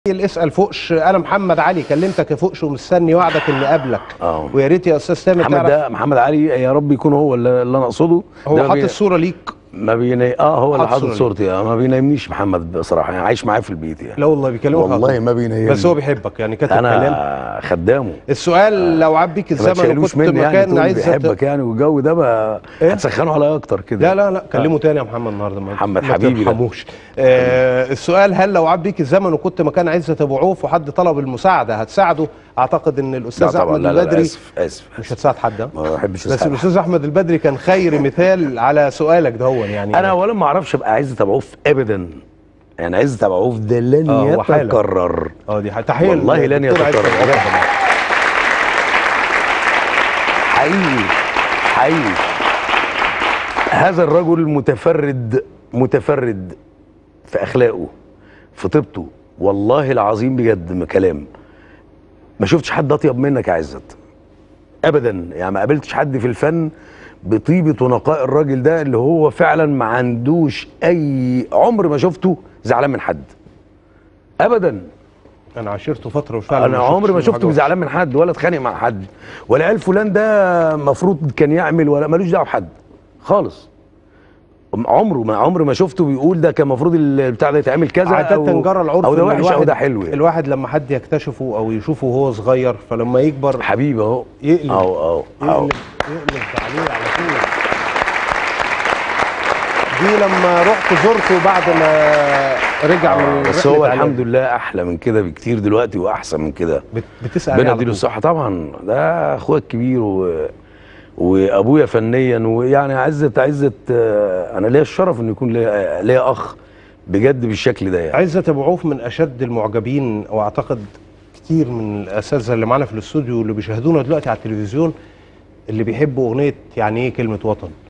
اسال فوقش انا محمد علي كلمتك يا فوقش ومستني وعدك اني اقابلك اه. ويا ريت يا استاذ تامر محمد تعرف ده محمد علي يا رب يكون هو اللي, اللي انا اقصده ده هو ما حاطط بي- الصوره ليك ما بيني اه هو اللي حاطط حاطط صورة صورتي آه، ما بينامنيش محمد بصراحه يعني عايش معاه في البيت يعني لا والله بيكلمك والله على طول. ما بينامني بس هو بيحبك يعني كاتب كلام انا خدامه السؤال لو عاد بيك ما الزمن تشيلوش وكنت مني يعني مكان تقول عايز بيحبك يعني والجو ده ما إيه؟ هتسخنوا عليا اكتر كده لا لا لا كلمه تاني يا محمد النهارده ما- محمد ما حبيبي ده. ترحموش آه السؤال هل لو عاد بيك الزمن وكنت مكان عزت ابو عوف وحد طلب المساعده هتساعده اعتقد ان لا الاستاذ طبعا احمد لا لا, لا البدري اسف اسف, مش آسف. هتساعد حد ها؟ ما بحبش بس أساعد. الاستاذ احمد البدري كان خير مثال على سؤالك ده هو يعني انا اولا ما اعرفش ابقى عايز ابو عوف ابدا يعني عايز ابو عوف ده لن آه، هو حالة. يتكرر اه دي حاجة- تحيه والله لن للدكتور عزت يتكرر أبو عوف. حقيقي حقيقي هذا الرجل متفرد متفرد في اخلاقه في طيبته والله العظيم بجد ما كلام ما شفتش حد اطيب منك يا عزت ابدا يعني ما قابلتش حد في الفن بطيبه ونقاء الراجل ده اللي هو فعلا ما عندوش اي عمر ما شفته زعلان من حد ابدا انا عاشرته فتره وفعلا انا ما عمري ما شفتش منه شفته حاجة زعلان من حد ولا اتخانق مع حد ولا قال فلان ده المفروض كان يعمل ولا ملوش دعوه بحد خالص عمره ما عمري ما شفته بيقول ده كان المفروض البتاع ده يتعمل كذا عادة أو- جرى العرف او ده إن وحش او الواحد- ده حلو يعني. الواحد لما حد يكتشفه او يشوفه وهو صغير فلما يكبر حبيبي اهو يقلب اهو اهو اهو يقلب يقلب عليه على طول دي لما رحت زرته بعد ما رجع من بس رحلة هو علاج. الحمد لله احلى من كده بكتير دلوقتي واحسن من كده بت- بتسال ربنا عليه على يديله طول. الصحه طبعا ده اخويا الكبير و... وابويا فنيا ويعني عزت عزت آه، انا ليا الشرف ان يكون ليا ليا اخ بجد بالشكل ده يعني عزت ابو عوف من اشد المعجبين واعتقد كتير من الاساتذه اللي معانا في الاستوديو واللي بيشاهدونا دلوقتي على التلفزيون اللي بيحبوا اغنيه يعني ايه كلمه وطن